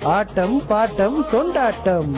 ஆட்டம் bottom கொண்டாட்டம்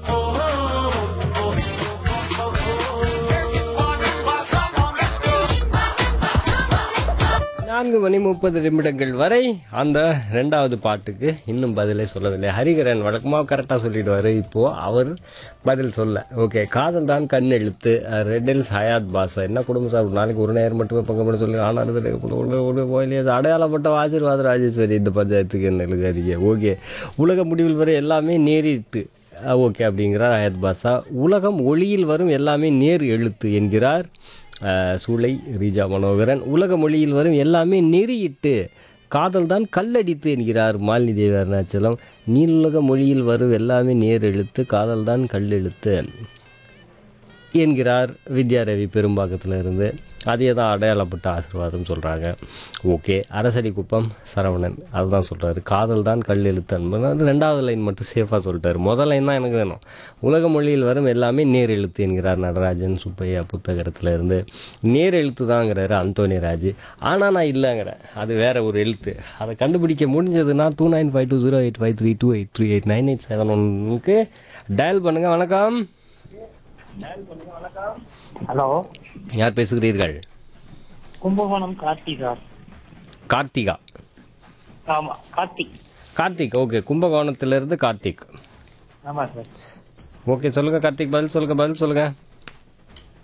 நான்கு மணி முப்பது நிமிடங்கள் வரை அந்த ரெண்டாவது பாட்டுக்கு இன்னும் பதிலே சொல்லவில்லை ஹரிகரன் வழக்கமாக கரெக்டாக சொல்லிடுவார் இப்போது அவர் பதில் சொல்ல ஓகே காதல் தான் கண் எழுத்து ரெட்டில்ஸ் ஹயாத் பாஷா என்ன குடும்பம் சார் ஒரு நாளைக்கு ஒரு நேரம் மட்டுமே பங்கு பண்ண சொல்லி ஆனாலும் கோயிலே அடையாளப்பட்ட ஆசீர்வாத ராஜேஸ்வரி இந்த பஞ்சாயத்துக்கு என்ன எழுதாதீங்க ஓகே உலக முடிவில் வரை எல்லாமே நேரிட்டு ஓகே அப்படிங்கிறார் ஹயாத் பாஷா உலகம் ஒளியில் வரும் எல்லாமே நேர் எழுத்து என்கிறார் அஹ், சூளை ரீஜா மனோகரன் உலக மொழியில் வரும் எல்லாமே நெறியிட்டு காதல் தான் கல்லடித்து என்கிறார் மாலினி தேவி அருணாச்சலம் நீலுலக மொழியில் வரும் எல்லாமே நேர் எழுத்து காதல் தான் கல்லெழுத்து என்கிறார் வித்யாரவி பெரும்பாக்கத்தில் இருந்து அதே தான் அடையாளப்பட்ட ஆசீர்வாதம் சொல்கிறாங்க ஓகே அரசடி குப்பம் சரவணன் அதுதான் சொல்கிறாரு காதல் தான் கல் எழுத்து அன்பு அது ரெண்டாவது லைன் மட்டும் சேஃபாக சொல்லிட்டாரு முதல் லைன் தான் எனக்கு வேணும் உலக மொழியில் வரும் எல்லாமே நேர் எழுத்து என்கிறார் நடராஜன் சுப்பையா புத்தகத்தில் இருந்து நேர் எழுத்து தாங்கிறாரு அந்தோனி ராஜ் ஆனால் நான் இல்லைங்கிறேன் அது வேற ஒரு எழுத்து அதை கண்டுபிடிக்க முடிஞ்சதுன்னா two nine five two zero eight five three two eight three eight nine eight seven ஒன்னுக்கு டயல் பண்ணுங்கள் வணக்கம் ஹலோ யார் பேசுகிறீர்கள் கும்பகோணம் கார்த்திகா கார்த்திகா ஆமா கார்த்திக் கார்த்திக் ஓகே கும்பகோணத்திலிருந்து கார்த்திக் ஆமா சார் ஓகே சொல்லுங்கள் கார்த்திக் பதில் சொல்லுங்கள் பதில் சொல்லுங்கள்